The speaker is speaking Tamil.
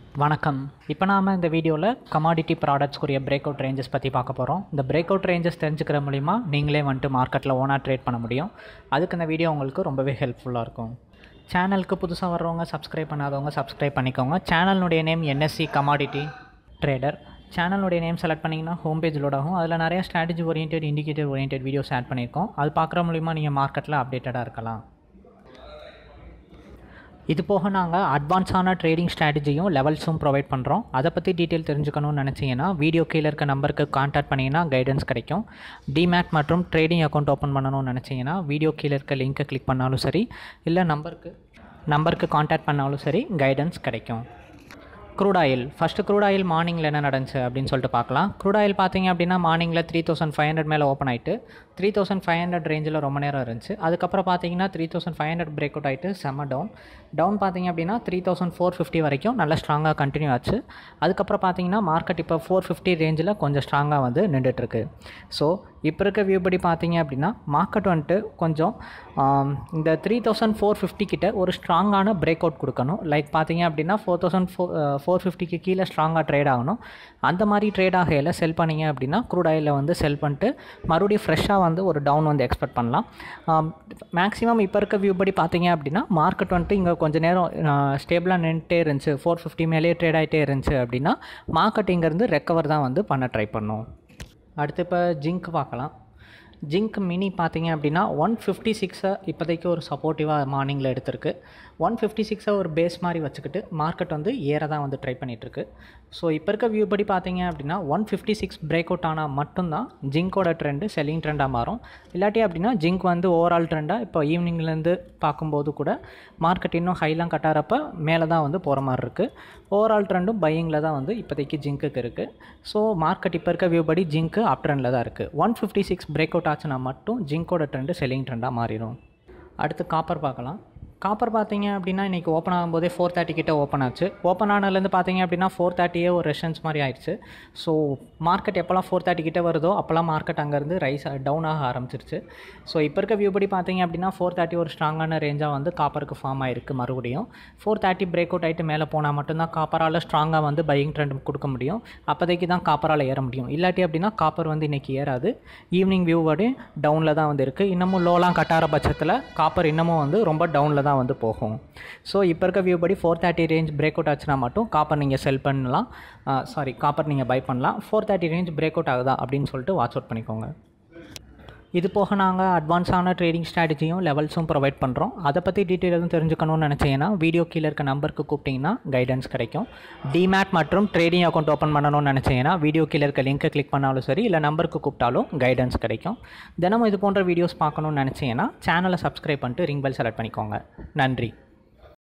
வணக்கம் இப்போ நாம் இந்த வீடியோவில் கமாடிட்டி ப்ராடக்ட்ஸ்க்குரிய பிரேக் அவுட் ரேஞ்சஸ் பற்றி பார்க்க போகிறோம் இந்த பிரேக் அவுட் ரேஞ்சஸ் தெரிஞ்சுக்கிற மூலிமா நீங்களே வந்துட்டு மார்க்கெட்டில் ஓனாக ட்ரேட் பண்ண முடியும் அதுக்கு இந்த வீடியோ உங்களுக்கு ரொம்பவே ஹெல்ப்ஃபுல்லாக இருக்கும் சேனலுக்கு புதுசாக வர்றவங்க சப்ஸ்கிரைப் பண்ணாதவங்க சப்ஸ்கிரைப் பண்ணிக்கோங்க சேனலுடைய நேம் என்எஸ்சி கமாடிட்டி ட்ரேடர் சேனலுடைய நேம் செலக்ட் பண்ணிங்கன்னா ஹோம் பேஜ் லோட் ஆகும் அதில் நிறைய strategy orient indicator orient videos add பண்ணியிருக்கோம் அது பார்க்குற மூலிமா நீங்கள் மார்க்கெட்டில் அப்டேட்டடாக இருக்கலாம் இது போக நாங்கள் அட்வான்ஸான ட்ரேடிங் ஸ்ட்ராட்டஜியும் லெவல்ஸும் ப்ரொவைட் பண்ணுறோம் அதை பற்றி டீட்டெயில் தெரிஞ்சுக்கணும்னு நினச்சிங்கன்னா வீடியோ கீழே இருக்க நம்பருக்கு கான்டாக்ட் பண்ணிங்கன்னா கைடன்ஸ் கிடைக்கும் டிமேட் மற்றும் ட்ரேடிங் அக்கௌண்ட் ஓப்பன் பண்ணணும்னு நினச்சிங்கன்னா வீடியோ கீழே இருக்க லிங்க்கை கிளிக் பண்ணாலும் சரி இல்லை நம்பருக்கு நம்பருக்கு கான்டாக்ட் பண்ணாலும் சரி கைடன்ஸ் கிடைக்கும் crude oil first crude oil மார்னிங்கில் என்ன நடந்துச்சு அப்படின்னு சொல்லிட்டு பார்க்கலாம் க்ரூட் ஆயில் பார்த்தீங்க அப்படின்னா மார்னிங்கில் த்ரீ தௌசண்ட் ஃபைவ் ஹண்ட்ரட் மேலே ஓப்பன் ஆகிட்டு த்ரீ தௌசண்ட் ஃபைவ் ஹண்ட்ரட் ரேஞ்சில் ரொம்ப நேரம் இருந்துச்சு அதுக்கப்புறம் பார்த்தீங்கன்னா three thousand five hundred break out ஆகிட்டு செம்ம டவுன் டவுன் பார்த்தீங்க அப்படின்னா த்ரீ தௌசண்ட் ஃபோர் ஃபிஃப்டி வரைக்கும் நல்லா ஸ்ட்ராங்காக கண்டினியூ ஆச்சு அதுக்கப்புறம் பார்த்தீங்கன்னா மார்க்கெட் இப்போ ஃபோர் ஃபிஃப்டி ரேஞ்சில் கொஞ்சம் ஸ்ட்ராங்காக வந்து நின்றுட்டுருக்கு ஸோ இப்போ இருக்க வியூ படி பார்த்தீங்க அப்படின்னா மார்க்கெட் வந்துட்டு கொஞ்சம் ஆம், இந்த த்ரீ தௌசண்ட் ஃபோர் ஃபிஃப்டி கிட்ட ஒரு ஸ்ட்ராங்கான பிரேக் அவுட் கொடுக்கணும் லைக் பார்த்தீங்க அப்படின்னா ஃபோர் தௌசண்ட் ஃபோர் ஃபோர் ஃபிஃப்டிக்கு கீழே ஸ்ட்ராங்காக ட்ரேட் ஆகணும் அந்த மாதிரி ட்ரேட் ஆகையில் செல் பண்ணீங்க அப்படின்னா க்ரூட் ஆயிலில் வந்து செல் பண்ணிட்டு மறுபடியும் ஃப்ரெஷ்ஷாக வந்து ஒரு டவுன் வந்து எக்ஸ்பெக்ட் பண்ணலாம் மேக்ஸிமம் இப்போ இருக்க வியூ படி பார்த்தீங்க அப்படின்னா மார்க்கெட் வந்துட்டு இங்கே கொஞ்சம் நேரம் ஸ்டேபிளாக நின்றுட்டே இருந்துச்சு ஃபோர் ஃபிஃப்டி மேலேயே ட்ரேட் ஆகிட்டே இருந்துச்சு அப்படின்னா மார்க்கெட் இங்கேருந்து ரெக்கவர் தான் வந்து பண்ண ட்ரை பண்ணும் அடுத்து இப்போ ஜிங்க் பார்க்கலாம் ஜிங்க் மினி பார்த்தீங்க அப்படின்னா ஒன் ஃபிஃப்டி சிக்ஸை இப்போதைக்கு ஒரு சப்போர்ட்டிவாக மார்னிங்கில் எடுத்திருக்கு ஒன் ஃபிஃப்டி சிக்ஸை ஒரு பேஸ் மாதிரி வச்சுக்கிட்டு மார்க்கெட் வந்து ஏற தான் வந்து ட்ரை பண்ணிகிட்ருக்கு ஸோ இப்போ இருக்க வியூ படி பார்த்தீங்க அப்படின்னா one fifty six break out ஆனால் மட்டும்தான் ஜிங்கோட ட்ரெண்டு செல்லிங் ட்ரெண்டாக மாறும் இல்லாட்டி அப்படின்னா ஜிங்க் வந்து ஓவரால் ட்ரெண்டாக இப்போ ஈவினிங்லேருந்து பார்க்கும்போது கூட மார்க்கெட் இன்னும் ஹைலாம் கட்டாரப்ப மேலே தான் வந்து போகிற மாதிரி இருக்குது ஓவரால் ட்ரெண்டும் பையிங்கில் தான் வந்து இப்போதைக்கு ஜிங்க்குக்கு இருக்குது ஸோ மார்க்கெட் இப்போ இருக்க வியூ படி ஜிங்க்கு அப் ட்ரெண்டில் தான் இருக்குது one fifty six break out ஆச்சுன்னா மட்டும் ஜிங்கோட ட்ரெண்டு செல்லிங் ட்ரெண்டாக மாறிடும் அடுத்து காப்பர் பார்க்கலாம் காப்பர் பார்த்தீங்க அப்படின்னா இன்றைக்கி ஓப்பன் ஆகும்போதே ஃபோர் தேர்ட்டி கிட்ட ஓப்பன் ஆச்சு ஓப்பன் ஆனதுலேருந்து பார்த்தீங்க அப்படின்னா ஃபோர் தேர்ட்டியே ஒரு ரெஷன்ஸ் மாதிரி ஆயிடுச்சு ஸோ மார்க்கெட் எப்போல்லாம் ஃபோர் தேர்ட்டி கிட்ட வருதோ அப்போல்லாம் மார்க்கெட் அங்கேருந்து ரைஸ் டவுன் ஆக ஆரம்பிச்சிருச்சு ஸோ இப்போ இருக்க வியூ படி பார்த்தீங்க அப்படின்னா ஃபோர் தேர்ட்டி ஒரு ஸ்ட்ராங்கான ரேஞ்சாக வந்து காப்பருக்கு ஃபார்ம் ஆயிருக்கு மறுபடியும் ஃபோர் தேர்ட்டி பிரேக் அவுட் ஆகிட்டு மேலே போனால் மட்டும்தான் காப்பரால் ஸ்ட்ராங்காக வந்து பையிங் ட்ரெண்ட் கொடுக்க முடியும் அப்போதைக்கு தான் காப்பரால் ஏற முடியும் இல்லாட்டி அப்படின்னா காப்பர் வந்து இன்றைக்கி ஏறாது ஈவினிங் வியூவோடு டவுனில் தான் வந்து இருக்குது இன்னமும் லோலாம் கட்டார பட்சத்தில் காப்பர் இன்னமும் வந்து ரொம்ப டவுனில் தான் வந்து போகும் ஸோ இப்போ இருக்க வியூ படி four thirty range break out ஆச்சுன்னா மட்டும் காப்பர் நீங்கள் செல் பண்ணலாம் சாரி காப்பர் நீங்கள் பை பண்ணலாம் four thirty range break out ஆகுதா அப்படின்னு சொல்லிட்டு வாட்ச் அவுட் பண்ணிக்கோங்க இது போக நாங்கள் அட்வான்ஸான ட்ரேடிங் ஸ்ட்ராட்டஜியும் லெவல்ஸும் ப்ரொவைட் பண்ணுறோம் அதை பற்றி டீட்டெயில் எதுவும் தெரிஞ்சுக்கணும்னு நினச்சிங்கன்னா வீடியோ கீழே இருக்க நம்பருக்கு கூப்பிட்டிங்கன்னா கைடன்ஸ் கிடைக்கும் டிமேட் மற்றும் ட்ரேடிங் அக்கௌண்ட் ஓப்பன் பண்ணணும்னு நினச்சிங்கன்னா வீடியோ கீழே இருக்க லிங்க்கை கிளிக் பண்ணாலும் சரி இல்லை நம்பருக்கு கூப்பிட்டாலும் கைடன்ஸ் கிடைக்கும் தினமும் இது போன்ற வீடியோஸ் பார்க்கணும்னு நினச்சிங்கன்னா சேனலை சப்ஸ்கிரைப் பண்ணிட்டு ரிங் பெல் செலக்ட் பண்ணிக்கோங்க நன்றி